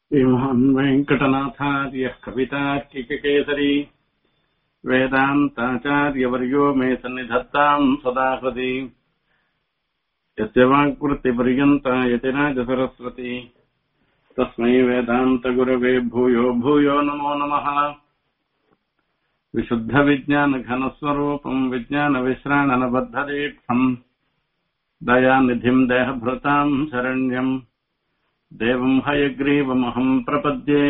श्रीमहान् वेङ्कटनाथार्यः कवितार्किककेसरी वेदान्ताचार्यवर्यो मे सन्निधत्ताम् सदा हृदि यस्य वाक्वृत्तिपर्यन्ता यतिराजसरस्वती तस्मै वेदान्तगुरवे भूयो भूयो नमो नमः विशुद्धविज्ञानघनस्वरूपम् विज्ञानविश्राणनबद्धदीक्षम् दयानिधिम् देहभृताम् शरण्यम् देवम् हयग्रीवमहम् प्रपद्ये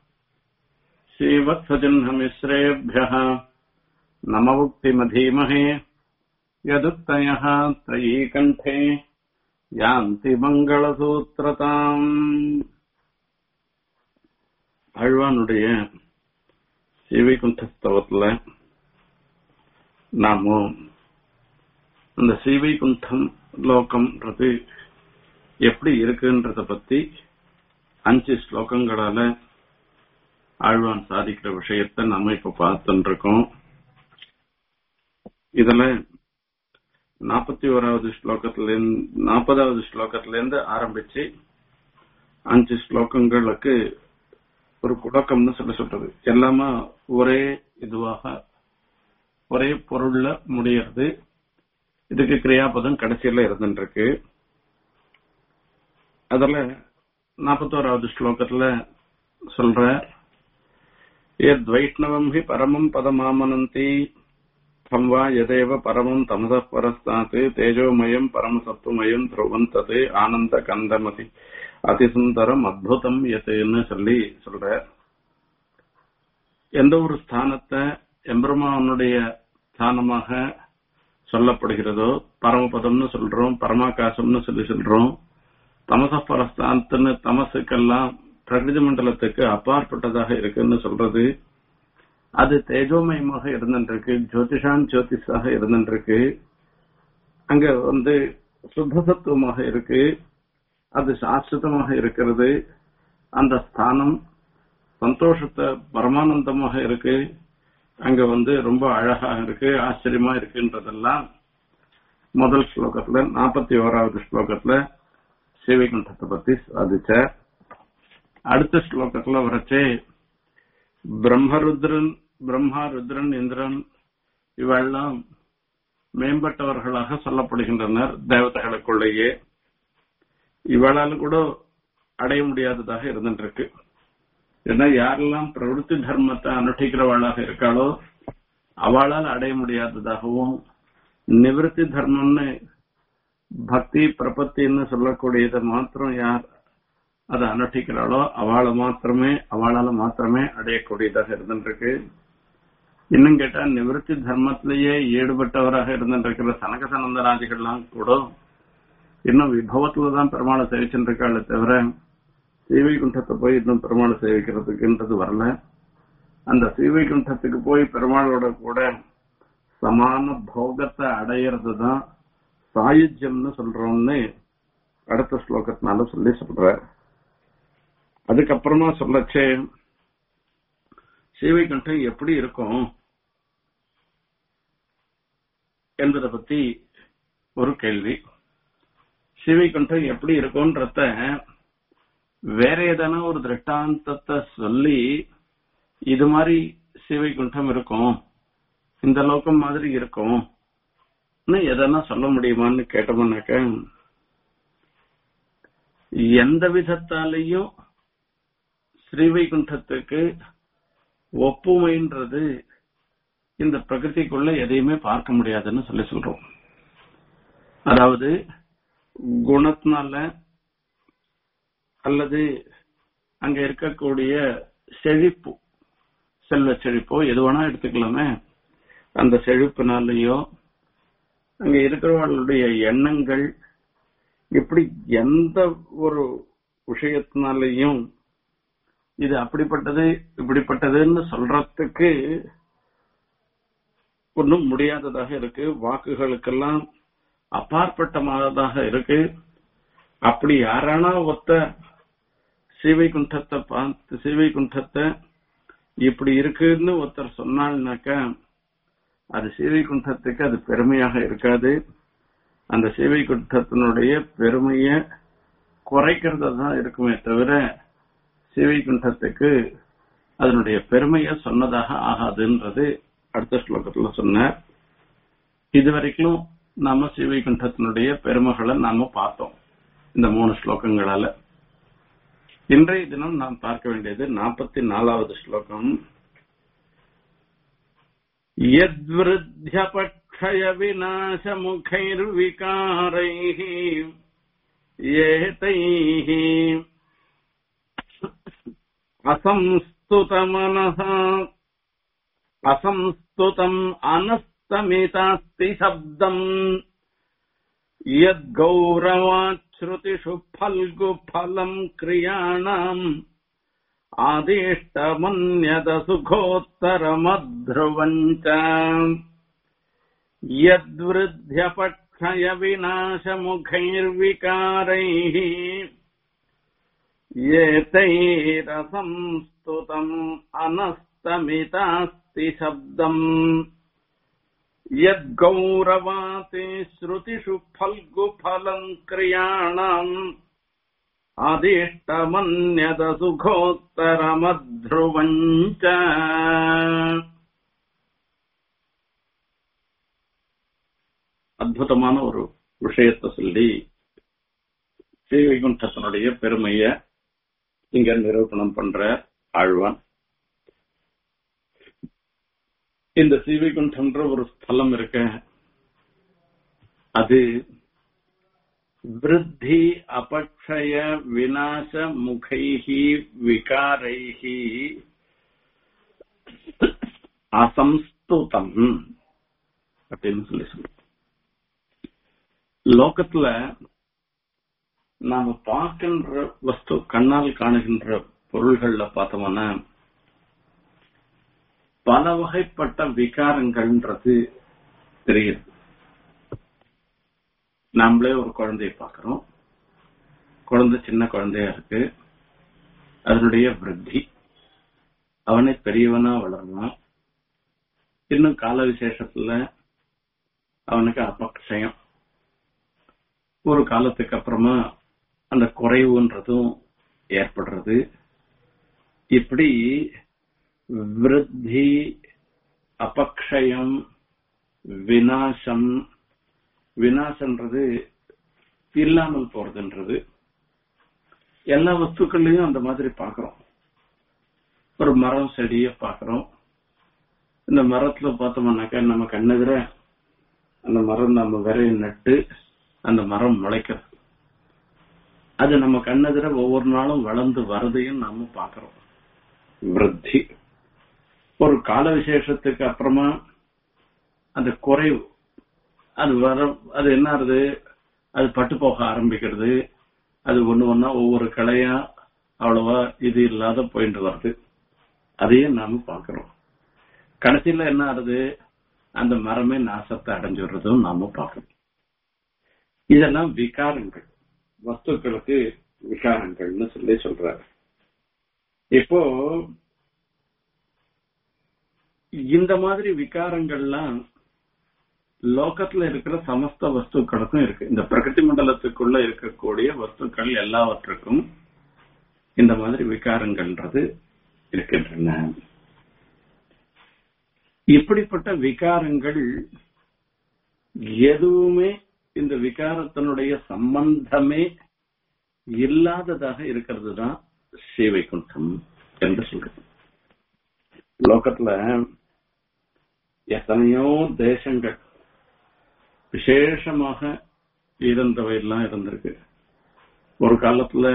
श्रीवत्सचिह्नमिश्रेभ्यः नमवुक्तिमधीमहे यदुक्तयः त्रयीकण्ठे யாந்தி மங்களசூத்திரதாம் அழ்வானுடைய ஸ்ரீவைகுண்டஸ்தவத்துல நாம அந்த ஸ்ரீவைகுண்டம் லோகம்ன்றது எப்படி இருக்குன்றத பத்தி அஞ்சு ஸ்லோகங்களால ஆழ்வான் சாதிக்கிற விஷயத்த நாம இப்ப பார்த்துட்டு இருக்கோம் இதுல நாற்பத்தி ஓராவது ஸ்லோகத்துல நாற்பதாவது ஸ்லோகத்துல இருந்து ஆரம்பிச்சு அஞ்சு ஸ்லோகங்களுக்கு ஒரு குடக்கம்னு சொல்ல சொல்றது எல்லாமே ஒரே இதுவாக ஒரே பொருள்ல முடியறது இதுக்கு கிரியாபதம் கடைசியில இருந்துருக்கு அதுல நாற்பத்தோராவது ஸ்லோகத்துல சொல்ற எத் வைஷ்ணவம் ஹி பரமம் பதமாமனந்தி தம் வா எதேவ பரமம் தமச பரஸ்தாத் தேஜோமயம் பரமசத்துவமயம் துருவம் தது ஆனந்த கந்தமதி அதிசுந்தரம் அத்புதம் எதுன்னு சொல்லி சொல்ற எந்த ஒரு ஸ்தானத்தை எம்பெருமானுடைய ஸ்தானமாக சொல்லப்படுகிறதோ பரமபதம்னு சொல்றோம் பரமாகாசம்னு சொல்லி சொல்றோம் தமச பரஸ்தானத்துன்னு தமசுக்கெல்லாம் பிரகிருதி மண்டலத்துக்கு அப்பாற்பட்டதாக இருக்குன்னு சொல்றது அது தேஜோமயமாக இருந்துருக்கு ஜோதிஷான் ஜோதிஷாக இருந்துருக்கு அங்க வந்து சுத்தசத்துவமாக இருக்கு அது சாஸ்வதமாக இருக்கிறது அந்த ஸ்தானம் சந்தோஷத்தை பரமானந்தமாக இருக்கு அங்க வந்து ரொம்ப அழகா இருக்கு ஆச்சரியமா இருக்குன்றதெல்லாம் முதல் ஸ்லோகத்துல நாற்பத்தி ஓராவது ஸ்லோகத்துல சிவகுண்டத்தை பத்தி சாதிச்ச அடுத்த ஸ்லோகத்துல வரச்சே பிரம்மருத்ரன் பிரம்மா ருத்ரன் இந்திரன் இவெல்லாம் மேம்பட்டவர்களாக சொல்லப்படுகின்றனர் தேவதைகளுக்குள்ளேயே இவளால் கூட அடைய முடியாததாக இருந்துருக்கு ஏன்னா யாரெல்லாம் பிரவருத்தி தர்மத்தை அனுஷ்டிக்கிறவளாக இருக்காளோ அவளால் அடைய முடியாததாகவும் நிவர்த்தி தர்மம்னு பக்தி பிரபத்தின்னு சொல்லக்கூடியதை மாத்திரம் யார் அதை அனுஷ்டிக்கிறாளோ அவளை மாத்திரமே அவளால மாத்திரமே அடையக்கூடியதாக இருந்துருக்கு இன்னும் கேட்டா நிவர்த்தி தர்மத்திலேயே ஈடுபட்டவராக இருந்துருக்கிற சனக சனந்தராஜிகள்லாம் கூட இன்னும் விபவத்துல தான் பெருமாளை சேவிச்சுருக்காளே தவிர சீவைகுண்டத்தை போய் இன்னும் பெருமாளை சேவிக்கிறதுக்குன்றது வரல அந்த சீவைகுண்டத்துக்கு போய் பெருமாளோட கூட சமான போகத்தை அடையிறது தான் சாயுஜ்யம்னு சொல்றோம்னு அடுத்த ஸ்லோகத்தினால சொல்லி சொல்ற அதுக்கப்புறமா சொல்லச்சே சீவைகுண்டம் எப்படி இருக்கும் என்பதை பத்தி ஒரு கேள்வி சீவைகுண்டம் எப்படி இருக்கும்ன்றத வேற ஏதான ஒரு திருஷ்டாந்தத்தை சொல்லி இது மாதிரி சீவைகுண்டம் இருக்கும் இந்த லோகம் மாதிரி இருக்கும் எதனா சொல்ல முடியுமான்னு கேட்டோம்னாக்க எந்த விதத்தாலையும் ஸ்ரீவைகுண்டத்துக்கு ஒப்புமைன்றது இந்த பிரகிருதிக்குள்ள எதையுமே பார்க்க முடியாதுன்னு சொல்லி சொல்றோம் அதாவது குணத்தினால அல்லது அங்க இருக்கக்கூடிய செழிப்பு செல்வ செழிப்போ எது வேணா எடுத்துக்கலாமே அந்த செழிப்பினாலேயோ அங்க இருக்கிறவர்களுடைய எண்ணங்கள் இப்படி எந்த ஒரு விஷயத்தினாலையும் இது அப்படிப்பட்டது இப்படிப்பட்டதுன்னு சொல்றதுக்கு ஒன்றும் முடியாததாக இருக்கு வாக்குகளுக்கெல்லாம் அப்பாற்பட்டதாக இருக்கு அப்படி யாரானா ஒத்த சீவை குண்டத்தை பார்த்து சீவை குண்டத்தை இப்படி இருக்குன்னு ஒருத்தர் சொன்னாள்னாக்கா அது சீவை குண்டத்துக்கு அது பெருமையாக இருக்காது அந்த சீவை குண்டத்தினுடைய பெருமைய குறைக்கிறதா தான் இருக்குமே தவிர சிவைகுண்டத்துக்கு அதனுடைய பெருமையை சொன்னதாக ஆகாதுன்றது அடுத்த ஸ்லோகத்துல சொன்னார் இதுவரைக்கும் நாம சிவைகுண்டத்தினுடைய பெருமைகளை நாம பார்த்தோம் இந்த மூணு ஸ்லோகங்களால இன்றைய தினம் நாம் பார்க்க வேண்டியது நாற்பத்தி நாலாவது ஸ்லோகம் यद्वृद्ध्यपक्षय विनाशमुखैर्विकारैः एतैः असंस्तुतमनः असंस्तुतम् अनस्तमितास्ति शब्दम् यद्गौरवाच्छ्रुतिषु फल्गुफलम् क्रियाणाम् आदिष्टमन्यदसुखोत्तरमध्रुवम् च यद्वृद्ध्यपक्षयविनाशमुखैर्विकारैः एतैरसंस्तुतम् अनस्तमितास्ति शब्दम् यद्गौरवाति श्रुतिषु फल्गुफलम् क्रियाणाम् அதிஷ்டமன்யதசுகோத்தரமத்ருவம் அற்புதமான ஒரு விஷயத்தை சொல்லி ஸ்ரீவைகுண்டத்தினுடைய பெருமைய இங்க நிரூபணம் பண்ற ஆழ்வான் இந்த ஸ்ரீவைகுண்டம்ன்ற ஒரு ஸ்தலம் இருக்க அது वृद्धि अपक्षय विनाश मुखैः विकारैः அசம்ஸ்துதம் அப்படின்னு சொல்லி சொல்லு லோகத்துல நாம பார்க்கின்ற வஸ்து கண்ணால் காணுகின்ற பொருள்கள்ல பார்த்தோம்னா பல வகைப்பட்ட விகாரங்கள்ன்றது தெரியுது நாமளே ஒரு குழந்தைய பாக்குறோம் குழந்தை சின்ன குழந்தையா இருக்கு அதனுடைய விருத்தி அவனே பெரியவனா வளரணும் இன்னும் கால விசேஷத்துல அவனுக்கு அபக்ஷயம் ஒரு காலத்துக்கு அப்புறமா அந்த குறைவுன்றதும் ஏற்படுறது இப்படி விருத்தி அபக்ஷயம் வினாசம் வினாசன்றது இல்லாமல் போறதுன்றது எல்லா வஸ்துக்கள்லயும் அந்த மாதிரி பாக்குறோம் ஒரு மரம் செடிய பாக்குறோம் இந்த மரத்துல பார்த்தோம்னாக்கா நம்ம கண்ணெதிர அந்த மரம் நம்ம விரைய நட்டு அந்த மரம் முளைக்கிறது அது நம்ம கண்ணெதிர ஒவ்வொரு நாளும் வளர்ந்து வரதையும் நாம பாக்குறோம் விருத்தி ஒரு கால விசேஷத்துக்கு அப்புறமா அந்த குறைவு அது வர அது என்ன ஆகுது அது பட்டு போக ஆரம்பிக்கிறது அது ஒண்ணு ஒன்னா ஒவ்வொரு கிளையா அவ்வளவா இது இல்லாத போயிட்டு வருது அதையும் நாம பாக்குறோம் கடைசியில என்ன ஆகுது அந்த மரமே நாசத்தை அடைஞ்சுடுறதும் நாம பார்க்கணும் இதெல்லாம் விகாரங்கள் வஸ்துக்களுக்கு விகாரங்கள்னு சொல்லி சொல்றாரு இப்போ இந்த மாதிரி விகாரங்கள்லாம் லோகத்துல இருக்கிற சமஸ்த வஸ்துக்களுக்கும் இருக்கு இந்த பிரகிருதி மண்டலத்துக்குள்ள இருக்கக்கூடிய வஸ்துக்கள் எல்லாவற்றுக்கும் இந்த மாதிரி விகாரங்கள்ன்றது இருக்கின்றன இப்படிப்பட்ட விகாரங்கள் எதுவுமே இந்த விகாரத்தினுடைய சம்பந்தமே இல்லாததாக இருக்கிறது தான் ஸ்ரீவைகுண்டம் என்று சொல்றது லோகத்துல எத்தனையோ தேசங்கள் விசேஷமாக இருந்தவை எல்லாம் இருந்திருக்கு ஒரு காலத்துல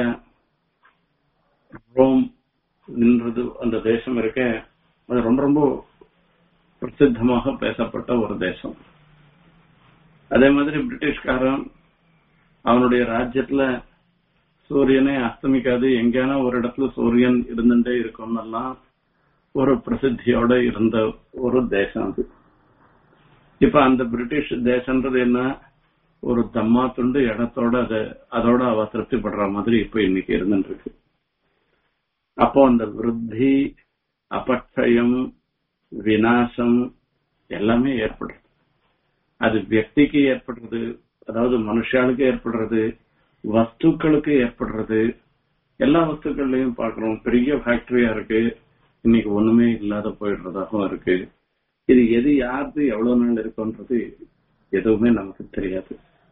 ரோம் நின்றது அந்த தேசம் இருக்க அது ரொம்ப ரொம்ப பிரசித்தமாக பேசப்பட்ட ஒரு தேசம் அதே மாதிரி பிரிட்டிஷ்காரன் அவனுடைய ராஜ்யத்துல சூரியனே அஸ்தமிக்காது எங்கேனா ஒரு இடத்துல சூரியன் இருந்துட்டே இருக்கும்னெல்லாம் ஒரு பிரசித்தியோட இருந்த ஒரு தேசம் அது இப்ப அந்த பிரிட்டிஷ் தேசம்ன்றது என்ன ஒரு தம்மா துண்டு இடத்தோட அத அதோட அவ திருப்திப்படுற மாதிரி இப்ப இன்னைக்கு இருந்துட்டு இருக்கு அப்போ அந்த விருத்தி அபட்சயம் வினாசம் எல்லாமே ஏற்படுறது அது வியக்திக்கு ஏற்படுறது அதாவது மனுஷாளுக்கு ஏற்படுறது வஸ்துக்களுக்கு ஏற்படுறது எல்லா வஸ்துக்கள்லயும் பாக்குறோம் பெரிய ஃபேக்டரியா இருக்கு இன்னைக்கு ஒண்ணுமே இல்லாத போயிடுறதாகவும் இருக்கு இது எது யாருக்கு எவ்வளவு நாள் இருக்குன்றது எதுவுமே நமக்கு தெரியாது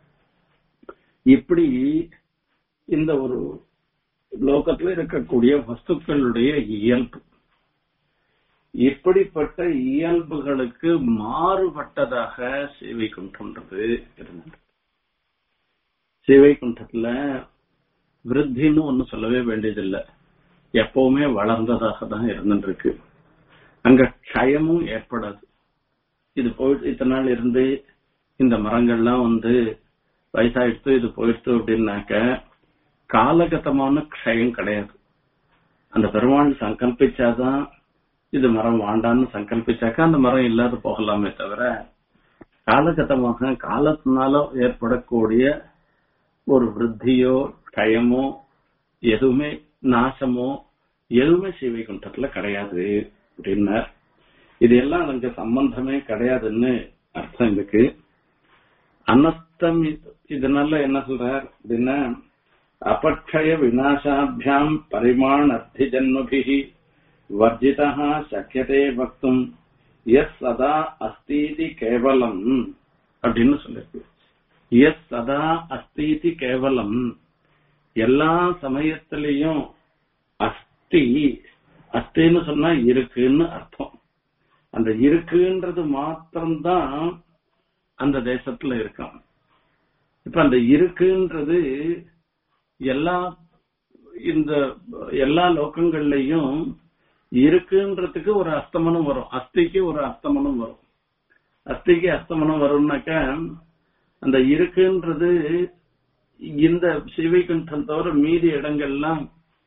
இப்படி இந்த ஒரு லோகத்துல இருக்கக்கூடிய வஸ்துக்களுடைய இயல்பு இப்படிப்பட்ட இயல்புகளுக்கு மாறுபட்டதாக சிவைகுண்டம்ன்றது இருந்தது சிவைகுண்டத்துல விருத்தின்னு ஒண்ணு சொல்லவே வேண்டியதில்லை எப்பவுமே வளர்ந்ததாக தான் இருந்துருக்கு அங்க க்ஷயமும் ஏற்படாது இது போயிட்டு இத்தனை நாள் இருந்து இந்த மரங்கள்லாம் வந்து வயசாயிடுத்து இது போயிடுத்து அப்படின்னாக்க காலகட்டமான க்ஷயம் கிடையாது அந்த பெருமாள் சங்கல்பிச்சாதான் இது மரம் வாண்டான்னு சங்கல்பிச்சாக்கா அந்த மரம் இல்லாத போகலாமே தவிர காலகட்டமாக காலத்தினால ஏற்படக்கூடிய ஒரு விருத்தியோ க்ஷயமோ எதுவுமே நாசமோ எதுவுமே சிவைகுண்டத்துல கிடையாது அப்படின்னார் இது எல்லாம் எனக்கு சம்பந்தமே கிடையாதுன்னு அர்த்தம் இதுக்கு அனஸ்தம் இதனால என்ன சொல்றார் அப்படின்னா அபக்ஷய விநாசாபியாம் பரிமாண அர்த்தி ஜன்மபிகி வர்ஜிதா சக்கியதே பக்தும் எஸ் சதா அஸ்தீதி கேவலம் அப்படின்னு சொல்லிருக்கு எஸ் சதா அஸ்தீதி கேவலம் எல்லா சமயத்திலையும் அஸ்தி அஸ்தின்னு சொன்னா இருக்குன்னு அர்த்தம் அந்த இருக்குன்றது மாத்திரம்தான் அந்த தேசத்துல இருக்கான் இப்ப அந்த இருக்குன்றது எல்லா இந்த எல்லா லோகங்கள்லயும் இருக்குன்றதுக்கு ஒரு அஸ்தமனம் வரும் அஸ்திக்கு ஒரு அஸ்தமனம் வரும் அஸ்திக்கு அஸ்தமனம் வரும்னாக்க அந்த இருக்குன்றது இந்த சிவைகுண்டம் தவிர மீதி இடங்கள்லாம்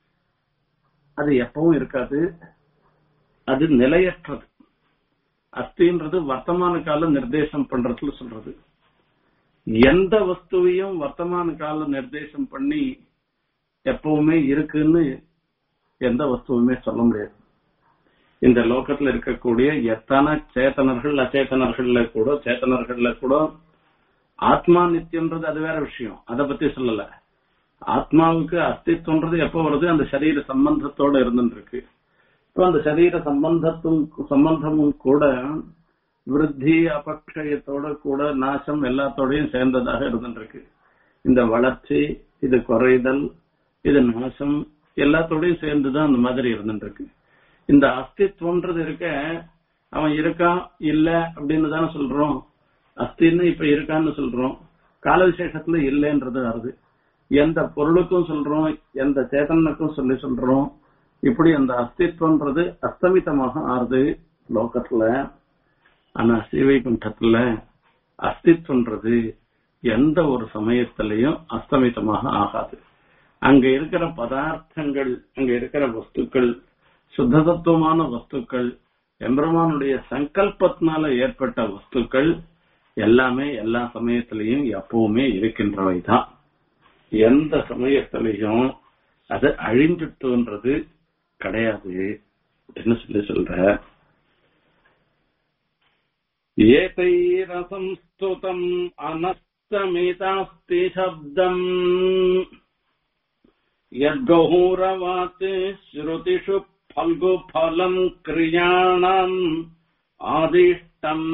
அது எப்பவும் இருக்காது அது நிலையற்றது அஸ்தின்றது வர்த்தமான கால நிர்தேசம் பண்றதுல சொல்றது எந்த வஸ்துவையும் வர்த்தமான கால நிர்தேசம் பண்ணி எப்பவுமே இருக்குன்னு எந்த வஸ்துவுமே சொல்ல முடியாது இந்த லோகத்துல இருக்கக்கூடிய எத்தனை சேத்தனர்கள் அச்சேதனர்கள்ல கூட சேத்தனர்கள்ல கூட ஆத்மா நித்தியம்ன்றது அது வேற விஷயம் அதை பத்தி சொல்லல ஆத்மாவுக்கு அஸ்தித்வன்றது எப்ப வருது அந்த சரீர சம்பந்தத்தோட இருந்துருக்கு இப்போ அந்த சரீர சம்பந்தத்தும் சம்பந்தமும் கூட விருத்தி அபக்ஷயத்தோட கூட நாசம் எல்லாத்தோடையும் சேர்ந்ததாக இருந்துருக்கு இந்த வளர்ச்சி இது குறைதல் இது நாசம் எல்லாத்தோடையும் சேர்ந்துதான் அந்த மாதிரி இருந்துருக்கு இந்த அஸ்தித்வன்றது இருக்க அவன் இருக்கான் இல்ல அப்படின்னு தானே சொல்றோம் அஸ்தின்னு இப்ப இருக்கான்னு சொல்றோம் கால விசேஷத்துல இல்லைன்றது வருது எந்த பொருளுக்கும் சொல்றோம் எந்த சேதனுக்கும் சொல்லி சொல்றோம் இப்படி அந்த அஸ்தித்வன்றது அஸ்தமித்தமாக ஆறுது லோகத்துல ஆனா சீவைகுண்டத்துல அஸ்தித்வன்றது எந்த ஒரு சமயத்திலையும் அஸ்தமித்தமாக ஆகாது அங்க இருக்கிற பதார்த்தங்கள் அங்க இருக்கிற வஸ்துக்கள் சுத்த தத்துவமான வஸ்துக்கள் எம்பெருமானுடைய சங்கல்பத்தினால ஏற்பட்ட வஸ்துக்கள் எல்லாமே எல்லா சமயத்திலையும் எப்பவுமே இருக்கின்றவை தான் எந்த சமயத்திலையும் அது அழிஞ்சுட்டுன்றது கிடையாது அப்படின்னு சொல்லி சொல்ற ஏதைரசம்ஸ்துதம் அனஸ்தமிதாஸ்தி சப்தம் யத்கௌரவாத் ஸ்ருதிஷு பல்கு பலம் கிரியாணம் ஆதிஷ்டம்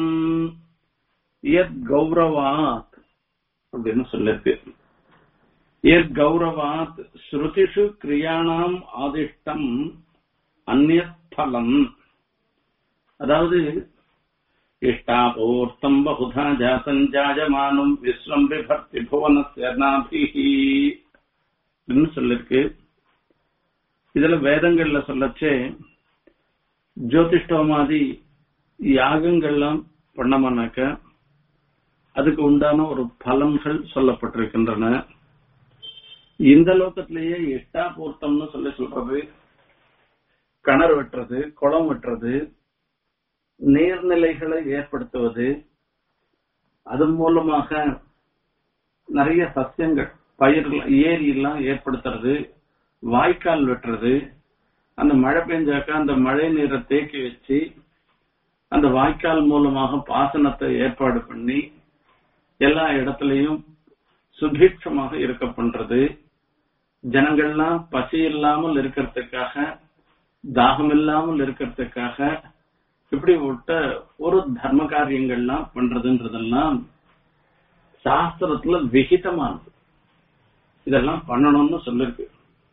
யத் கௌரவாத் அப்படின்னு சொல்லிருக்கு யத் கௌரவாத் ஸ்ருதிஷு கிரியாணாம் ஆதிஷ்டம் அந்நியத் பலம் அதாவது இஷ்டாபூர்த்தம் பகுதா ஜாதம் ஜாயமானம் விஸ்வம் விபக்தி புவனஸ்ய நாபிஹி அப்படின்னு சொல்லிருக்கு இதுல வேதங்கள்ல சொல்லச்சே ஜோதிஷ்டோமாதி யாகங்கள்லாம் பண்ணமானாக்க அதுக்கு உண்டான ஒரு பலன்கள் சொல்லப்பட்டிருக்கின்றன இந்த லோகத்திலேயே இஷ்டாபூர்த்தம்னு சொல்லி சொல்றது கிணறு வெட்டுறது குளம் வெட்டுறது நீர்நிலைகளை ஏற்படுத்துவது அதன் மூலமாக நிறைய சத்தியங்கள் பயிர்கள் ஏரி எல்லாம் ஏற்படுத்துறது வாய்க்கால் வெட்டுறது அந்த மழை பெஞ்சாக்கா அந்த மழை நீரை தேக்கி வச்சு அந்த வாய்க்கால் மூலமாக பாசனத்தை ஏற்பாடு பண்ணி எல்லா இடத்துலயும் சுபீட்சமாக இருக்க பண்றது ஜனங்கள்லாம் பசி இல்லாமல் இருக்கிறதுக்காக தாகம் இல்லாமல் இருக்கிறதுக்காக இப்படி விட்ட ஒரு தர்ம காரியங்கள்லாம் பண்றதுன்றதெல்லாம் சாஸ்திரத்துல விகிதமானது இதெல்லாம் பண்ணணும்னு சொல்லிருக்கு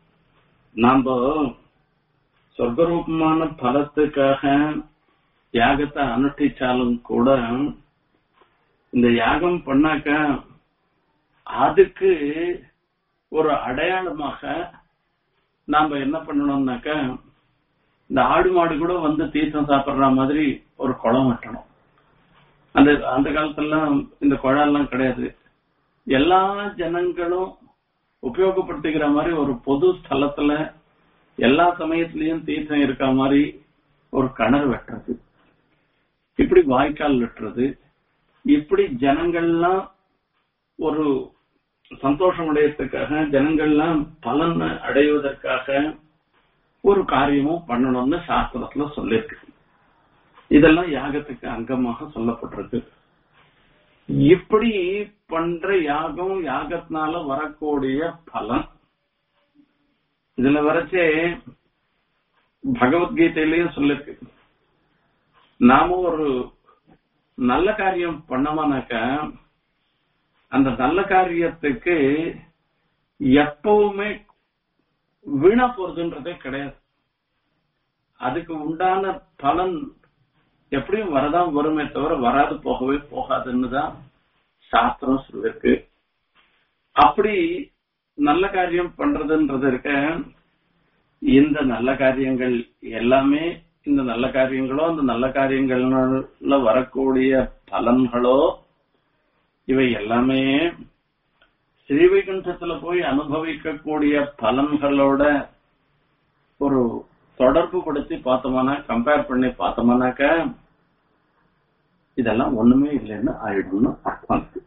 நாம சொர்க்கரூபமான பலத்துக்காக யாகத்தை அனுஷ்டிச்சாலும் கூட இந்த யாகம் பண்ணாக்க அதுக்கு ஒரு அடையாளமாக நாம என்ன பண்ணணும்னாக்க இந்த ஆடு மாடு கூட வந்து தீர்த்தம் சாப்பிடுற மாதிரி ஒரு குளம் வெட்டணும் அந்த அந்த காலத்துலாம் இந்த குழாலாம் கிடையாது எல்லா ஜனங்களும் உபயோகப்படுத்திக்கிற மாதிரி ஒரு பொது ஸ்தலத்துல எல்லா சமயத்திலயும் தீர்த்தம் இருக்க மாதிரி ஒரு கிணறு வெட்டுறது இப்படி வாய்க்கால் வெட்டுறது இப்படி ஜனங்கள்லாம் ஒரு சந்தோஷம் அடையறதுக்காக ஜனங்கள்லாம் பலன் அடைவதற்காக ஒரு காரியமும் பண்ணணும்னு சாஸ்திரத்துல சொல்லியிருக்கு இதெல்லாம் யாகத்துக்கு அங்கமாக சொல்லப்பட்டிருக்கு இப்படி பண்ற யாகம் யாகத்தினால வரக்கூடிய பலன் இதுல வரைச்சே பகவத்கீதையிலயும் சொல்லிருக்கு நாம ஒரு நல்ல காரியம் பண்ணோம்னாக்க அந்த நல்ல காரியத்துக்கு எப்பவுமே வீணா போறதுன்றதே கிடையாது அதுக்கு உண்டான பலன் எப்படியும் வரதான் வருமே தவிர வராது போகவே போகாதுன்னு தான் சாஸ்திரம் சொல்லிருக்கு அப்படி நல்ல காரியம் பண்றதுன்றது இருக்க இந்த நல்ல காரியங்கள் எல்லாமே இந்த நல்ல காரியங்களோ அந்த நல்ல காரியங்கள்ல வரக்கூடிய பலன்களோ இவை எல்லாமே ஸ்ரீவைகுண்டத்துல போய் அனுபவிக்கக்கூடிய பலன்களோட ஒரு தொடர்பு படுத்தி பார்த்தோம்னா கம்பேர் பண்ணி பார்த்தோம்னாக்க இதெல்லாம் ஒண்ணுமே இல்லைன்னு ஆயிடும்னு அர்த்தம் இருக்கு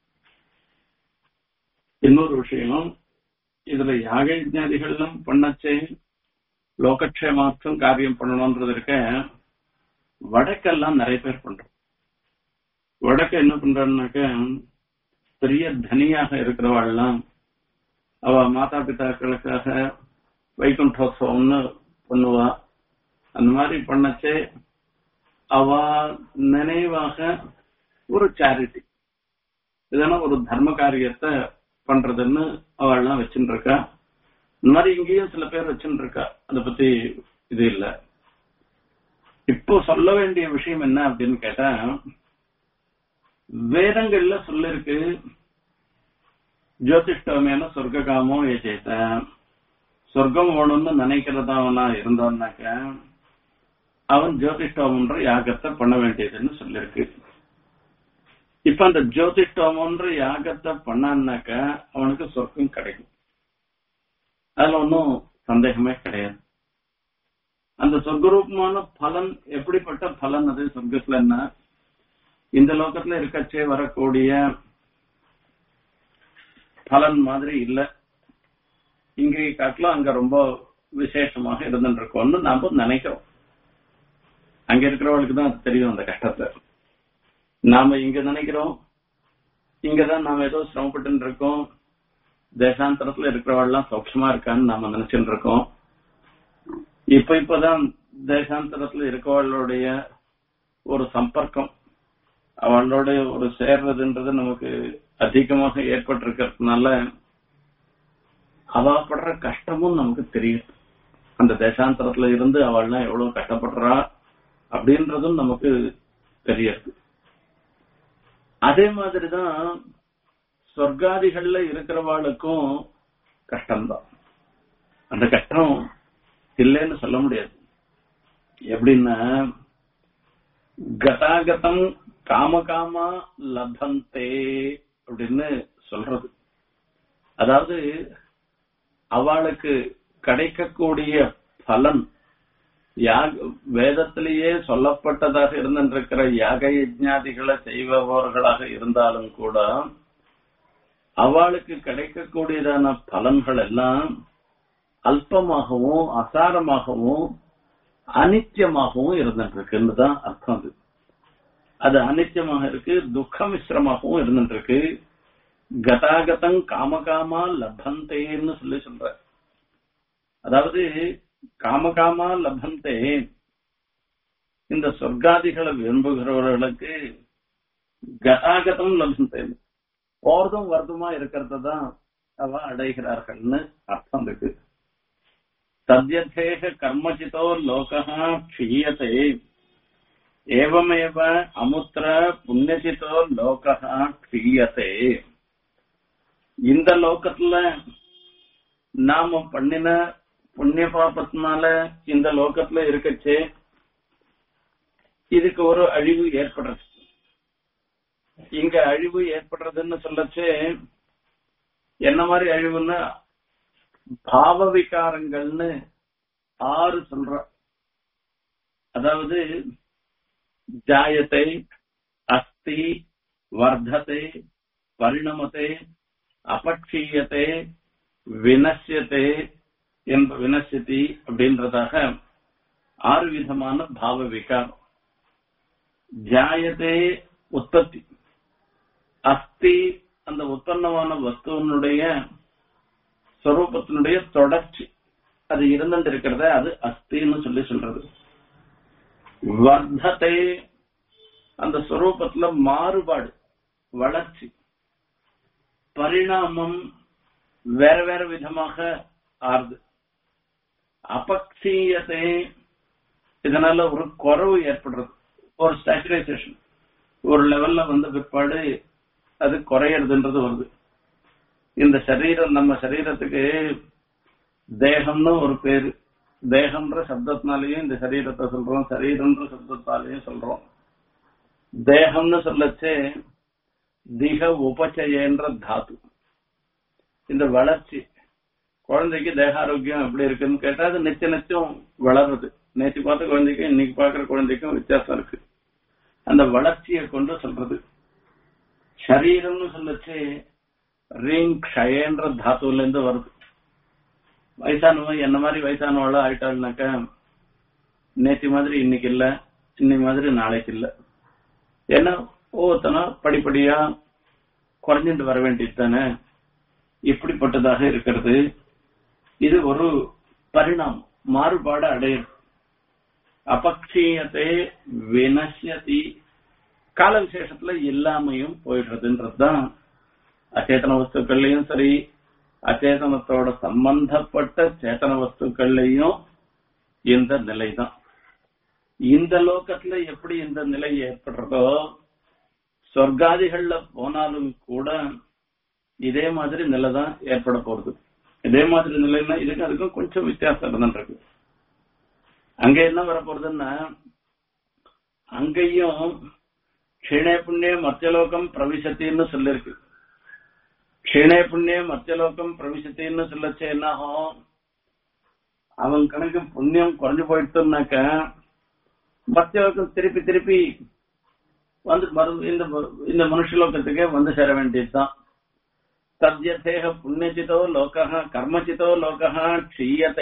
இன்னொரு விஷயம் இதுல யாக யஜ்ஞாதிகள்லாம் பண்ணச்சே லோகக்ஷேமார்த்தம் காரியம் பண்ணணும்ன்றது இருக்க வடக்கெல்லாம் நிறைய பேர் பண்றோம் வடக்க என்ன பண்றான்னாக்க பெரிய தனியாக இருக்கிறவாள்லாம் அவ மாதா பிதாக்களுக்காக வைகுண்டோத்சவம்னு பண்ணுவா அந்த மாதிரி பண்ணச்சே அவ நினைவாக ஒரு சேரிட்டி இதெல்லாம் ஒரு தர்ம காரியத்தை பண்றதுன்னு அவள்லாம் வச்சுட்டு இருக்கா இந்த மாதிரி இங்கேயும் சில பேர் வச்சுட்டு இருக்கா அதை பத்தி இது இல்ல இப்போ சொல்ல வேண்டிய விஷயம் என்ன அப்படின்னு கேட்டா வேதங்கள்ல சொல்லிருக்கு ஜோதிஷ்டமேன சொர்க்க காமோ ஏச்சேத்த சொர்க்கம் வேணும்னு நினைக்கிறதவனா இருந்தான்னாக்க அவன் ஜோதிஷ்டோமன்ற யாகத்தை பண்ண வேண்டியதுன்னு சொல்லிருக்கு இப்ப அந்த ஜோதிஷ்டோமன்ற யாகத்தை பண்ணான்னாக்க அவனுக்கு சொர்க்கம் கிடைக்கும் அதுல ஒன்றும் சந்தேகமே கிடையாது அந்த சொர்க்கரூபமான பலன் எப்படிப்பட்ட பலன் அது சொர்க்கத்துல என்ன இந்த லோகத்துல இருக்கச்சே வரக்கூடிய பலன் மாதிரி இல்ல இங்கே காட்டிலும் அங்க ரொம்ப விசேஷமாக இருந்துட்டு இருக்கோம்னு நாம நினைக்கிறோம் அங்க இருக்கிறவங்களுக்கு தான் அது தெரியும் அந்த கஷ்டத்தை நாம இங்க நினைக்கிறோம் இங்கதான் நாம ஏதோ சிரமப்பட்டு இருக்கோம் தேசாந்தரத்துல இருக்கிறவெல்லாம் சௌட்சமா இருக்கான்னு நாம நினைச்சுட்டு இருக்கோம் இப்ப இப்பதான் தேசாந்தரத்துல இருக்கவளுடைய ஒரு சம்பர்க்கம் அவளோட ஒரு சேர்றதுன்றது நமக்கு அதிகமாக ஏற்பட்டிருக்கிறதுனால அவ படுற கஷ்டமும் நமக்கு தெரியும் அந்த தேசாந்தரத்துல இருந்து அவள்லாம் எவ்வளவு கஷ்டப்படுறா அப்படின்றதும் நமக்கு தெரியாது அதே மாதிரிதான் சொர்க்காதிகள்ல இருக்கிறவாளுக்கும் கஷ்டம்தான் அந்த கஷ்டம் இல்லைன்னு சொல்ல முடியாது எப்படின்னா கதாகதம் காமகாமா லபந்தே அப்படின்னு சொல்றது அதாவது அவளுக்கு கிடைக்கக்கூடிய பலன் யாக வேதத்திலேயே சொல்லப்பட்டதாக இருந்திருக்கிற யாக யஜ்ஞாதிகளை செய்பவர்களாக இருந்தாலும் கூட அவளுக்கு கிடைக்கக்கூடியதான பலன்கள் எல்லாம் அல்பமாகவும் அசாரமாகவும் அனித்தியமாகவும் இருந்துட்டு இருக்குன்னு தான் அர்த்தம் அது அது அனித்தியமாக இருக்கு துக்க மிஸ்ரமாகவும் இருந்துட்டு இருக்கு கதாகதம் காமகாமா லபந்தேன்னு சொல்லி சொல்ற அதாவது காமகாமா லபந்தே இந்த சொர்க்காதிகளை விரும்புகிறவர்களுக்கு கதாகதம் லபந்தே போறதும் வருதுமா இருக்கிறது தான் அவ அடைகிறார்கள்னு அர்த்தம் இருக்கு தத்யதேக கர்மச்சிதோ லோகா க்ஷீயத்தை ஏவமேவ அமுத்திர புண்ணியசித்தோ லோகா க்ஷீயத்தை இந்த லோகத்துல நாம பண்ணின புண்ணிய பாபத்தினால இந்த லோகத்துல இருக்கச்சே இதுக்கு ஒரு அழிவு ஏற்படுறது இங்க அழிவு ஏற்படுறதுன்னு சொல்லச்சே என்ன மாதிரி அழிவுன்னா பாவ விகாரங்கள்னு ஆறு சொல்ற அதாவது ஜாயத்தை அஸ்தி வர்த்தத்தை பரிணமத்தை அபக்ஷீயத்தை வினசியத்தை என்ப வினசியதி அப்படின்றதாக ஆறு விதமான பாவ விகாரம் ஜாயத்தை உற்பத்தி அஸ்தி அந்த உற்பத்தமான வஸ்துவனுடைய ஸ்வரூபத்தினுடைய தொடர்ச்சி அது இருந்துட்டு இருக்கிறத அது அஸ்தின்னு சொல்லி சொல்றது வர்த்தத்தை அந்த ஸ்வரூபத்துல மாறுபாடு வளர்ச்சி பரிணாமம் வேற வேற விதமாக ஆறுது அபக்ஷீயத்தை இதனால ஒரு குறவு ஏற்படுறது ஒரு ஸ்டாச்சுரைசேஷன் ஒரு லெவல்ல வந்த பிற்பாடு அது குறையறதுன்றது வருது இந்த சரீரம் நம்ம சரீரத்துக்கு தேகம்னு ஒரு பேரு தேகம்ன்ற சப்தத்தினாலேயும் இந்த சரீரத்தை சொல்றோம் சரீரம்ன்ற சப்தத்தாலேயும் சொல்றோம் தேகம்னு சொல்லச்சே திக உபச்சயன்ற தாத்து இந்த வளர்ச்சி குழந்தைக்கு தேக ஆரோக்கியம் எப்படி இருக்குன்னு கேட்டா அது நிச்சய நிச்சயம் வளருது நேற்று பார்த்த குழந்தைக்கும் இன்னைக்கு பாக்குற குழந்தைக்கும் வித்தியாசம் இருக்கு அந்த வளர்ச்சியை கொண்டு சொல்றது சரீரம்னு சொல்லச்சு ரீங் க்ஷயன்ற தாத்துல இருந்து வருது வயசானவன் என்ன மாதிரி வயசானவளா ஆயிட்டாள்னாக்கா நேற்று மாதிரி இன்னைக்கு இல்ல இன்னைக்கு மாதிரி நாளைக்கு இல்ல ஏன்னா ஒவ்வொருத்தனா படிப்படியா குறைஞ்சிட்டு வர வேண்டியது தானே இப்படிப்பட்டதாக இருக்கிறது இது ஒரு பரிணாமம் மாறுபாடு அடையிறது அபக்ஷீயத்தை வினசியதி கால விசேஷத்துல இல்லாமையும் போயிடுறதுன்றதுதான் அச்சேதன வஸ்துக்கள்லயும் சரி அச்சேதனத்தோட சம்பந்தப்பட்ட சேத்தன வஸ்துக்கள்லயும் இந்த நிலைதான் இந்த லோகத்துல எப்படி இந்த நிலை ஏற்படுறதோ சொர்க்காதிகள்ல போனாலும் கூட இதே மாதிரி நிலை தான் ஏற்பட போறது இதே மாதிரி நிலைன்னா இதுக்கு அதுக்கும் கொஞ்சம் வித்தியாசம் இருந்துருக்கு அங்க என்ன வர போறதுன்னா அங்கேயும் க்ஷீணே புண்ணிய மத்தியலோகம் பிரவிசத்தின்னு சொல்லிருக்கு க்ஷீணே புண்ணிய மத்தியலோகம் பிரவிசத்தின்னு சொல்லச்சு என்ன ஆகும் அவன் கணக்கு புண்ணியம் குறைஞ்சு போயிட்டுனாக்க மத்தியலோகம் திருப்பி திருப்பி வந்து மறு இந்த இந்த மனுஷலோகத்துக்கே வந்து சேர வேண்டியதுதான் தத்யதேக புண்ணியச்சிதோ லோகः கர்மச்சிதோ லோகः க்ஷீயते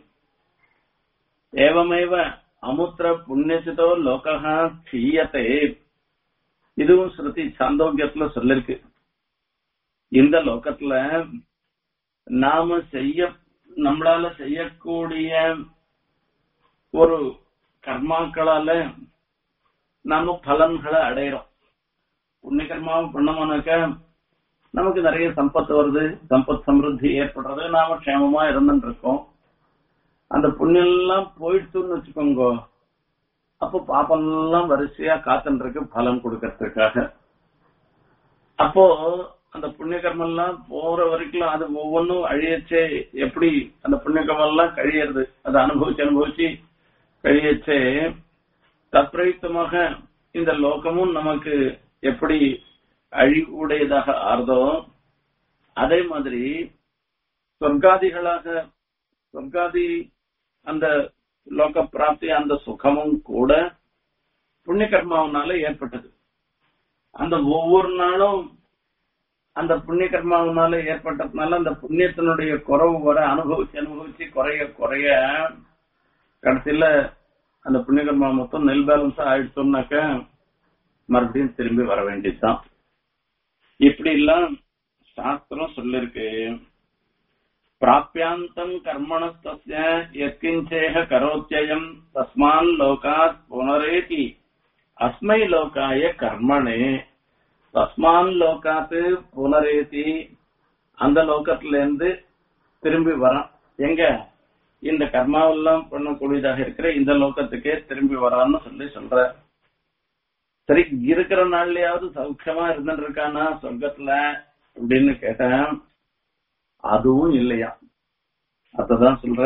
ஏவமேவ அமுத்திர புண்ணியச்சிதோ லோகः க்ஷீயते இதுவும் ஸ்ருதி சாந்தோக்கியத்துல சொல்லிருக்கு இந்த லோகத்துல நாம செய்ய நம்மளால செய்யக்கூடிய ஒரு கர்மாக்களால நாம பலன்களை அடையிறோம் புண்ணிய கர்மாவும் பண்ணோம்னாக்க நமக்கு நிறைய சம்பத்து வருது சம்பத் சமிருத்தி ஏற்படுறது நாம க்ஷேமமா இருந்துட்டு இருக்கோம் அந்த புண்ணியம் எல்லாம் போயிடுச்சுன்னு வச்சுக்கோங்க அப்போ பாப்பம் எல்லாம் வரிசையா காத்துட்டு இருக்கு பலன் கொடுக்கறதுக்காக அப்போ அந்த புண்ணிய கர்மம் எல்லாம் போற வரைக்கும் அது ஒவ்வொன்றும் அழியச்சே எப்படி அந்த புண்ணிய கர்மம் எல்லாம் கழியறது அதை அனுபவிச்சு அனுபவிச்சு கழியச்சே தத்பிரயுக்தமாக இந்த லோகமும் நமக்கு எப்படி அழிவுடையதாக ஆறுதோ அதே மாதிரி சொர்க்காதிகளாக சொர்க்காதி அந்த லோக பிராப்தி அந்த சுகமும் கூட புண்ணிய கர்மாவனால ஏற்பட்டது அந்த ஒவ்வொரு நாளும் அந்த புண்ணிய கர்மாவனால ஏற்பட்டதுனால அந்த புண்ணியத்தினுடைய குறவு வர அனுபவிச்சு அனுபவிச்சு குறைய குறைய கடைசியில அந்த புண்ணிய கர்மா மொத்தம் நெல் பேலன்ஸ் ஆயிடுச்சோம்னாக்க மறுபடியும் திரும்பி வர வேண்டியதுதான் இப்படி எல்லாம் சாஸ்திரம் சொல்லிருக்கு பிராப்பியாந்தம் கர்மணஸ்தஸ்ய எத்கிஞ்சேக கரோத்தியம் தஸ்மான் லோகாத் புனரேதி அஸ்மை லோகாய கர்மணே தஸ்மான் லோகாத்து புனரேதி அந்த லோகத்துல இருந்து திரும்பி வரான் எங்க இந்த கர்மாவெல்லாம் பண்ணக்கூடியதாக இருக்கிற இந்த லோகத்துக்கே திரும்பி வரான்னு சொல்லி சொல்ற சரி இருக்கிற நாள்லயாவது சௌக்கியமா இருந்துட்டு இருக்கானா சொர்க்கத்துல அப்படின்னு கேட்டேன் அதுவும் இல்லையா அததான் சொல்ற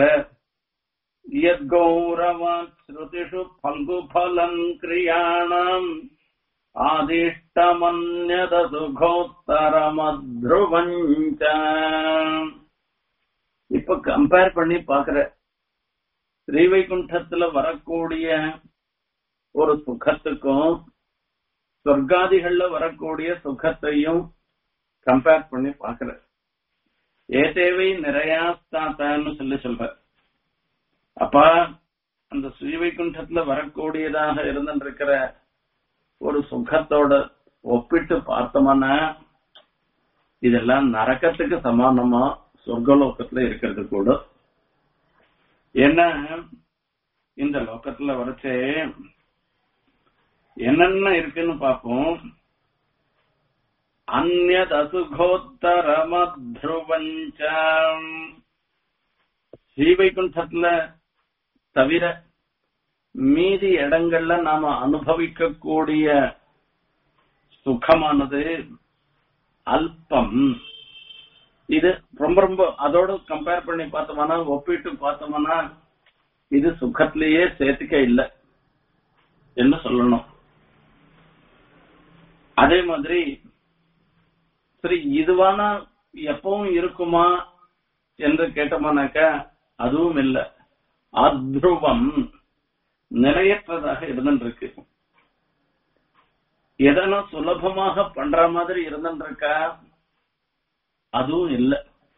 யத்கௌரவாத் ஸ்ருதிஷு பங்கு பலம் கிரியாணம் ஆதிஷ்டமன்யத சுகோத்தரமத்ருவஞ்ச இப்ப கம்பேர் பண்ணி பாக்குற ஸ்ரீவைகுண்டத்துல வரக்கூடிய ஒரு சுகத்துக்கும் சொர்க்காதிகள்ல வரக்கூடிய சுகத்தையும் கம்பேர் பண்ணி பாக்குற ஏதேவை நிறையாஸ்தாத்தான்னு சொல்லி சொல்ற அப்பா அந்த ஸ்ரீவைகுண்டத்துல வரக்கூடியதாக இருந்துருக்கிற ஒரு சுகத்தோட ஒப்பிட்டு பார்த்தோம்னா இதெல்லாம் நரக்கத்துக்கு சமானமா சொர்க்கலோகத்துல இருக்கிறது கூட ஏன்னா இந்த லோகத்துல வரைச்சே என்னென்ன இருக்குன்னு பார்ப்போம் அந்நத் அசுகோத்தரமத்ருவஞ்சம் ஸ்ரீவைகுண்டத்துல தவிர மீதி இடங்கள்ல நாம அனுபவிக்கக்கூடிய சுகமானது அல்பம் இது ரொம்ப ரொம்ப அதோட கம்பேர் பண்ணி பார்த்தோம்னா ஒப்பிட்டு பார்த்தோம்னா இது சுகத்திலேயே சேர்த்துக்க இல்லை என்ன சொல்லணும் அதே மாதிரி சரி இதுவானா எப்பவும் இருக்குமா என்று கேட்டோம்னாக்க அதுவும் இல்லை அத்ருவம் நிலையற்றதாக இருந்துருக்கு எதனா சுலபமாக பண்ற மாதிரி இருந்துருக்கா அதுவும் இல்ல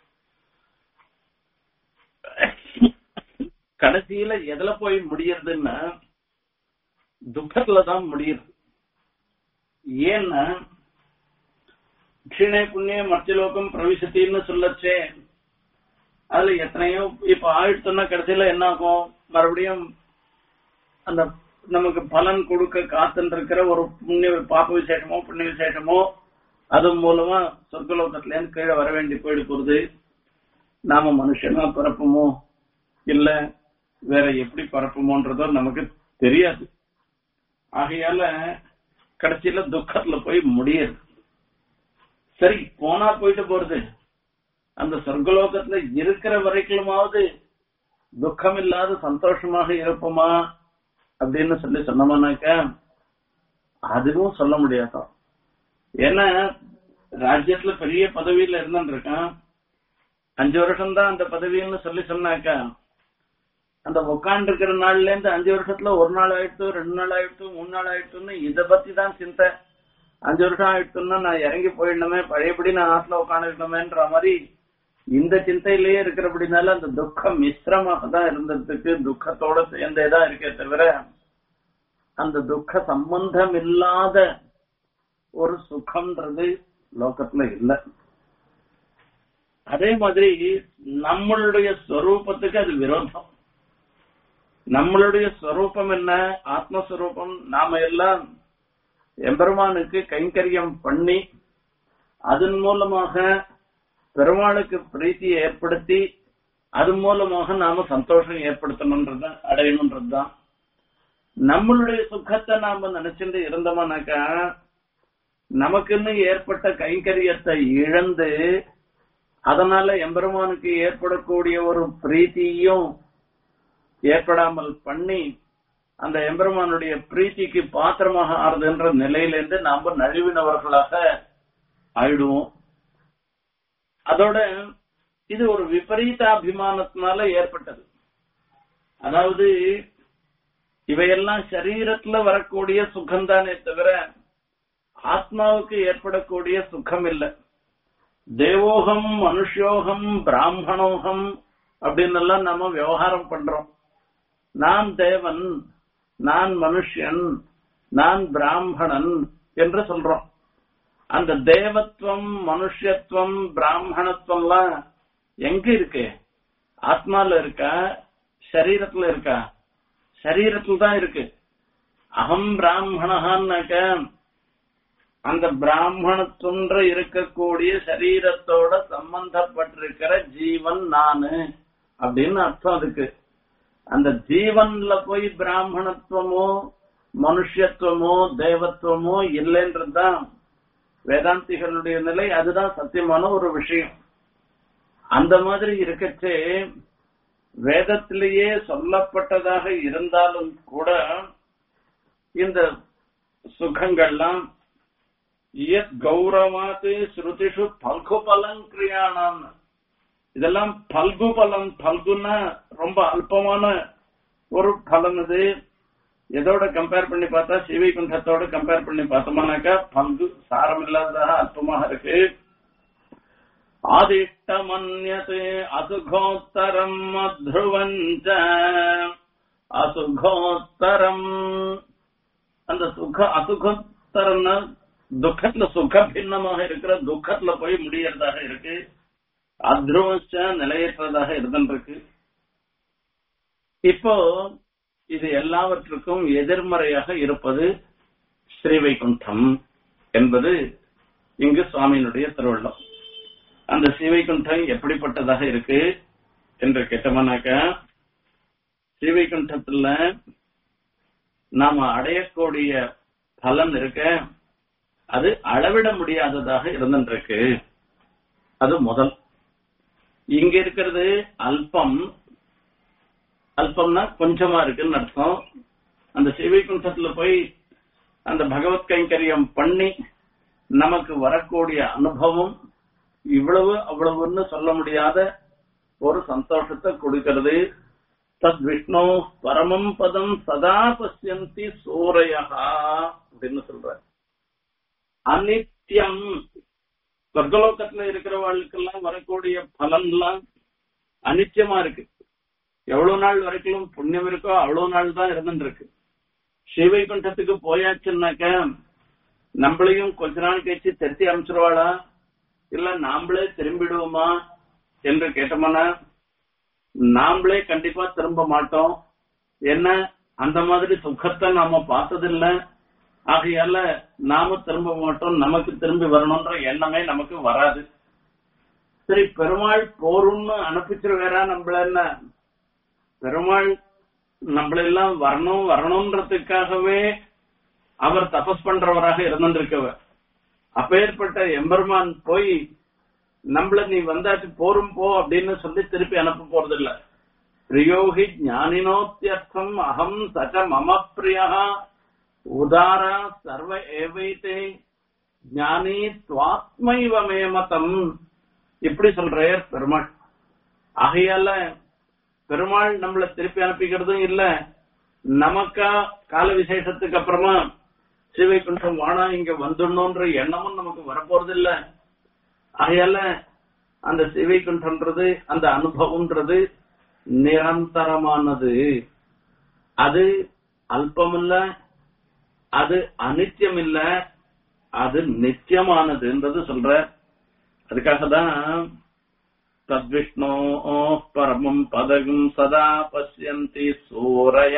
கடைசியில எதுல போய் முடியறதுன்னா துக்கத்துல தான் முடியுது ஏன்னா க்ஷீணே புண்ணிய மர்த்திலோகம் பிரவிசத்தின்னு சொல்லச்சே அதுல எத்தனையோ இப்ப ஆயிடுத்துன்னா கடைசியில என்ன ஆகும் மறுபடியும் அந்த நமக்கு பலன் கொடுக்க காத்துன்னு இருக்கிற ஒரு புண்ணிய பாப்ப விசேஷமோ புண்ணிய விசேஷமோ அது மூலமா சொர்க்கலோகத்துல இருந்து கீழே வர வேண்டி போயிட்டு போறது நாம மனுஷனா பிறப்போமோ இல்ல வேற எப்படி பரப்புமோன்றதோ நமக்கு தெரியாது ஆகையால கடைசியில துக்கத்துல போய் முடியுது சரி போனா போயிட்டு போறது அந்த சொர்க்கலோகத்துல இருக்கிற வரைக்குமாவது துக்கம் இல்லாத சந்தோஷமாக இருப்போமா அப்படின்னு சொல்லி சொன்னோம்னாக்க அதுவும் சொல்ல முடியாதான் ஏன்னா ராஜ்யத்துல பெரிய பதவியில இருந்துட்டு இருக்கான் அஞ்சு வருஷம் தான் அந்த பதவின்னு சொல்லி சொன்னாக்கா அந்த உட்காந்து இருக்கிற நாள்ல இருந்து அஞ்சு வருஷத்துல ஒரு நாள் ஆயிடுத்து ரெண்டு நாள் ஆயிடுத்து மூணு நாள் ஆயிடுத்துன்னு இத பத்தி தான் சிந்தை அஞ்சு வருஷம் ஆயிடுத்துன்னா நான் இறங்கி போயிடணுமே பழையபடி நான் ஆத்துல உட்காந்துருக்கணுமேன்ற மாதிரி இந்த சிந்தையிலேயே இருக்கிறபடினால அந்த துக்கம் மிஸ்ரமாக தான் இருந்ததுக்கு துக்கத்தோட சேர்ந்தேதான் இருக்கே தவிர அந்த துக்க சம்பந்தம் இல்லாத ஒரு சுகம்ன்றது லோகத்துல இல்ல அதே மாதிரி நம்மளுடைய ஸ்வரூபத்துக்கு அது விரோதம் நம்மளுடைய ஸ்வரூபம் என்ன ஆத்மஸ்வரூபம் நாம எல்லாம் எம்பெருமானுக்கு கைங்கரியம் பண்ணி அதன் மூலமாக பெருமாளுக்கு பிரீத்தியை ஏற்படுத்தி அது மூலமாக நாம சந்தோஷம் ஏற்படுத்தணும்ன்றது அடையணும்ன்றதுதான் நம்மளுடைய சுகத்தை நாம நினைச்சுட்டு இருந்தோம்னாக்கா நமக்குன்னு ஏற்பட்ட கைங்கரியத்தை இழந்து அதனால எம்பெருமானுக்கு ஏற்படக்கூடிய ஒரு பிரீத்தியும் ஏற்படாமல் பண்ணி அந்த எம்பெருமானுடைய பிரீத்திக்கு பாத்திரமாக ஆறுதுன்ற நிலையிலிருந்து நாம நழுவினவர்களாக ஆயிடுவோம் அதோட இது ஒரு விபரீத அபிமானத்தினால ஏற்பட்டது அதாவது இவையெல்லாம் சரீரத்துல வரக்கூடிய சுகம்தானே தவிர ஆத்மாவுக்கு ஏற்படக்கூடிய சுகம் இல்லை தேவோகம் மனுஷோகம் பிராமணோகம் அப்படின்னு எல்லாம் நம்ம விவகாரம் பண்றோம் நான் தேவன் நான் மனுஷன் நான் பிராமணன் என்று சொல்றோம் அந்த தேவத்துவம் மனுஷத்துவம் பிராமணத்துவம்லாம் எங்க இருக்கு ஆத்மால இருக்கா சரீரத்துல இருக்கா சரீரத்துல தான் இருக்கு அகம் பிராமணகான்னாக்க அந்த பிராமணத்துன்ற இருக்கக்கூடிய சரீரத்தோட சம்பந்தப்பட்டிருக்கிற ஜீவன் நானு அப்படின்னு அர்த்தம் அதுக்கு அந்த ஜீவன்ல போய் பிராமணத்துவமோ மனுஷத்துவமோ தேவத்துவமோ இல்லைன்றதுதான் வேதாந்திகளுடைய நிலை அதுதான் சத்தியமான ஒரு விஷயம் அந்த மாதிரி இருக்கச்சே வேதத்திலேயே சொல்லப்பட்டதாக இருந்தாலும் கூட இந்த சுகங்கள்லாம் இயத் கௌரவாத்து ஸ்ருதிஷு பல்கு பலங்கிரியானாம் இதெல்லாம் பல்கு பலன் பல்குன்னா ரொம்ப அல்பமான ஒரு பலன் இது எதோட கம்பேர் பண்ணி பார்த்தா சிவைகுண்டத்தோட கம்பேர் பண்ணி பார்த்தோம்னாக்கா பங்கு சாரம் இல்லாததாக அல்பமாக இருக்கு ஆதிஷ்டமன்யதே அசுகோத்தரம் அத்ருவஞ்ச அசுகோத்தரம் அந்த சுக அசுகோத்தரம்னா துக்கத்துல சுக பின்னமாக இருக்கிற துக்கத்துல போய் முடியறதாக இருக்கு அத்ருவச்ச நிலையற்றதாக இருந்துருக்கு இப்போ இது எல்லாவற்றுக்கும் எதிர்மறையாக இருப்பது ஸ்ரீவைகுண்டம் என்பது இங்கு சுவாமியினுடைய திருவள்ளம் அந்த ஸ்ரீவைகுண்டம் எப்படிப்பட்டதாக இருக்கு என்று கேட்டோம்னாக்க ஸ்ரீவைகுண்டத்துல நாம அடையக்கூடிய பலன் இருக்க அது அளவிட முடியாததாக இருந்துருக்கு அது முதல் இங்க இருக்கிறது அல்பம் அல்பம்னா கொஞ்சமா இருக்குன்னு அர்த்தம் அந்த சிவைகுண்டத்துல போய் அந்த பகவத் கைங்கரியம் பண்ணி நமக்கு வரக்கூடிய அனுபவம் இவ்வளவு அவ்வளவுன்னு சொல்ல முடியாத ஒரு சந்தோஷத்தை கொடுக்கிறது தத் விஷ்ணு பரமம் பதம் சதா பசியந்தி சூரையா அப்படின்னு சொல்ற அனித்யம் சொர்க்கலோகத்துல இருக்கிறவர்களுக்கெல்லாம் வரக்கூடிய பலன்லாம் அனித்தியமா இருக்கு எவ்வளவு நாள் வரைக்கும் புண்ணியம் இருக்கோ அவ்வளவு நாள் தான் இருந்துட்டு இருக்கு ஸ்ரீவைகுண்டத்துக்கு போயாச்சுன்னாக்க நம்மளையும் கொஞ்ச நாள் கழிச்சு திருத்தி அமைச்சிருவாளா இல்ல நாமளே திரும்பிடுவோமா என்று கேட்டோம்னா நாமளே கண்டிப்பா திரும்ப மாட்டோம் என்ன அந்த மாதிரி சுகத்தை நாம பார்த்ததில்ல ஆகையால நாம திரும்ப மாட்டோம் நமக்கு திரும்பி வரணும்ன்ற எண்ணமே நமக்கு வராது சரி பெருமாள் போரும்னு அனுப்பிச்சிருவேரா நம்மள என்ன பெருமாள் நம்மளெல்லாம் வரணும் வரணும்ன்றதுக்காகவே அவர் தபஸ் பண்றவராக இருந்திருக்கவர் அப்பேற்பட்ட எம்பெருமான் போய் நம்மள நீ வந்தாச்சு போரும் போ அப்படின்னு சொல்லி திருப்பி அனுப்ப போறது இல்ல பிரியோகி ஞானினோத்தியர்த்தம் அகம் சச்ச மம பிரியா உதாரா சர்வ ஏவைத்தே ஞானி துவாத்மைவ மேமதம் இப்படி சொல்றே பெருமாள் ஆகையால பெருமாள் நம்மள திருப்பி அனுப்பிக்கிறதும் இல்ல நமக்கா கால விசேஷத்துக்கு அப்புறமா சிவைக்குண்டம் வானா இங்க வந்துடணும்ன்ற எண்ணமும் நமக்கு வரப்போறது இல்ல ஆகையால அந்த சிவைக்குண்டன்றது அந்த அனுபவம்ன்றது நிரந்தரமானது அது அல்பமில்ல அது அனித்தியம் இல்ல அது நித்தியமானதுன்றது சொல்ற அதுக்காக தான் தத்விஷ்ணோ பரமம் பதகம் சதா பசியந்தி சூரைய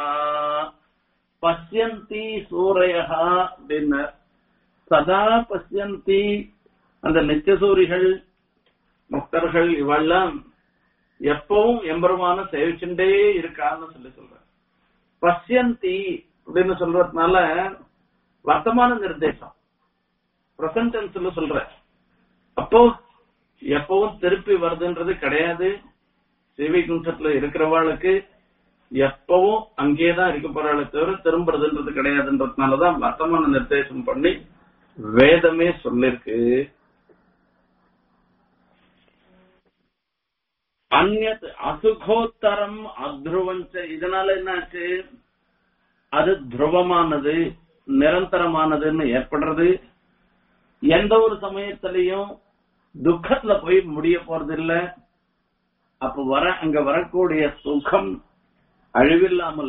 பசியந்தி சூரைய அப்படின்னு சதா பசியந்தி அந்த நித்தியசூரிகள் முக்தர்கள் இவெல்லாம் எப்பவும் எம்பெருமான சேவிச்சுட்டே இருக்கான்னு சொல்லி சொல்ற பசியந்தி அப்படின்னு சொல்றதுனால வர்த்தமான நிர்தேசம் பிரசன்ட் டென்ஸ்ல சொல்ற அப்போ எப்பவும் திருப்பி வருதுன்றது கிடையாது சேவை குண்டத்துல இருக்கிறவாளுக்கு எப்பவும் அங்கேயேதான் இருக்க போறாளே தவிர திரும்புறதுன்றது கிடையாதுன்றதுனாலதான் வர்த்தமான நிர்தேசம் பண்ணி வேதமே சொல்லிருக்கு அந்நத் அசுகோத்தரம் அத்ருவஞ்ச இதனால என்னாச்சு அது துருவமானது நிரந்தரமானதுன்னு ஏற்படுறது எந்த ஒரு சமயத்திலையும் துக்கத்துல போய் முடிய போறது இல்ல அப்ப வர அங்க வரக்கூடிய சுகம் அழிவில்லாமல்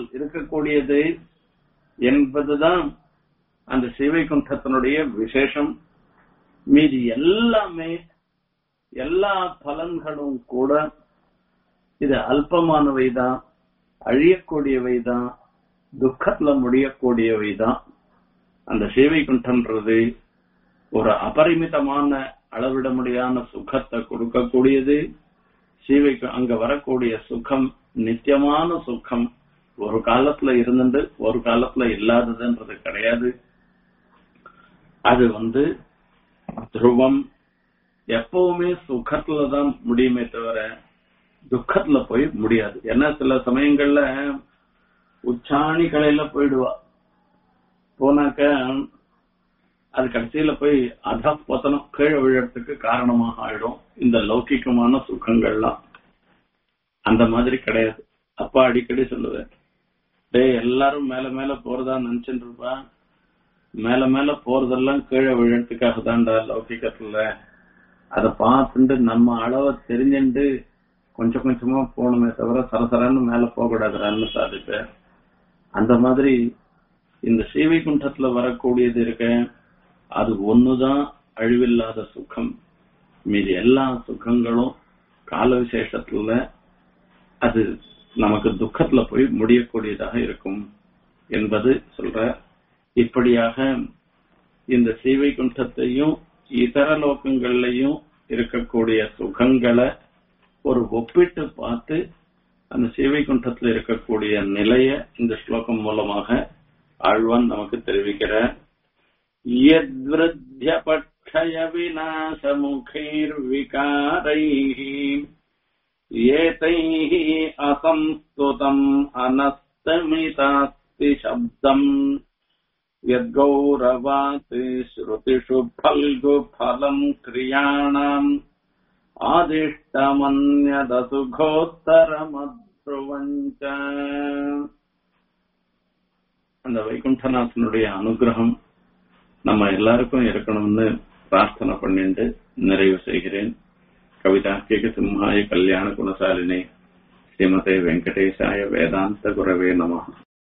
இருக்கக்கூடியது என்பதுதான் அந்த சிவைகுண்டத்தினுடைய விசேஷம் மீதி எல்லாமே எல்லா பலன்களும் கூட இது அல்பமானவைதான் அழியக்கூடியவைதான் துக்கத்துல முடியக்கூடியவைதான் அந்த சேவை குண்டன்றது ஒரு அபரிமிதமான அளவிட முடியாத சுகத்தை கொடுக்கக்கூடியது சீவைக்கு அங்க வரக்கூடிய சுகம் நித்தியமான சுகம் ஒரு காலத்துல இருந்துட்டு ஒரு காலத்துல இல்லாததுன்றது கிடையாது அது வந்து துருவம் எப்பவுமே சுகத்துல தான் முடியுமே தவிர துக்கத்துல போய் முடியாது ஏன்னா சில சமயங்கள்ல உச்சாணி கலையில போயிடுவா போனாக்க அது கடைசியில போய் அத பத்தனம் கீழே விழறதுக்கு காரணமாக ஆயிடும் இந்த லௌகிகமான சுகங்கள்லாம் அந்த மாதிரி கிடையாது அப்பா அடிக்கடி சொல்லுவேன் டேய் எல்லாரும் மேல மேல போறதா நினைச்சுட்டு இருப்பா மேல மேல போறதெல்லாம் கீழே விழறதுக்காக தான்டா லௌகிகத்துல அத பார்த்துட்டு நம்ம அளவை தெரிஞ்சுட்டு கொஞ்சம் கொஞ்சமா போகணுமே தவிர சரசரன்னு மேல போக கூடாதுறான்னு சாதிப்பேன் அந்த மாதிரி இந்த சீவை குண்டத்துல வரக்கூடியது இருக்க அது ஒண்ணுதான் அழிவில்லாத சுகம் மீதி எல்லா சுகங்களும் கால விசேஷத்துல அது நமக்கு துக்கத்துல போய் முடியக்கூடியதாக இருக்கும் என்பது சொல்ற இப்படியாக இந்த சீவை குண்டத்தையும் இதர லோகங்கள்லயும் இருக்கக்கூடிய சுகங்களை ஒரு ஒப்பிட்டு பார்த்து அந்த சீவை குண்டத்துல இருக்கக்கூடிய நிலைய இந்த ஸ்லோகம் மூலமாக ஆழ்வான் நமக்கு தெரிவிக்கிற यद्वृद्ध्यपक्षय विनाशमुखैर्विकारैः एतैः असंस्तुतम् अनस्तमितास्ति शब्दम् यद्गौरवात् श्रुतिषु फल्गु फलम् क्रियाणाम् ஆதிஷ்டமன்யதசுகோத்தரமத்ருவஞ்ச அந்த வைகுண்டநாதனுடைய அனுகிரகம் நம்ம எல்லாருக்கும் இருக்கணும்னு பிரார்த்தனை பண்ணிட்டு நிறைவு செய்கிறேன் கவிதா கேக சிம்ஹாய கல்யாண குணசாலினி ஸ்ரீமதே வெங்கடேசாய வேதாந்த குரவே நம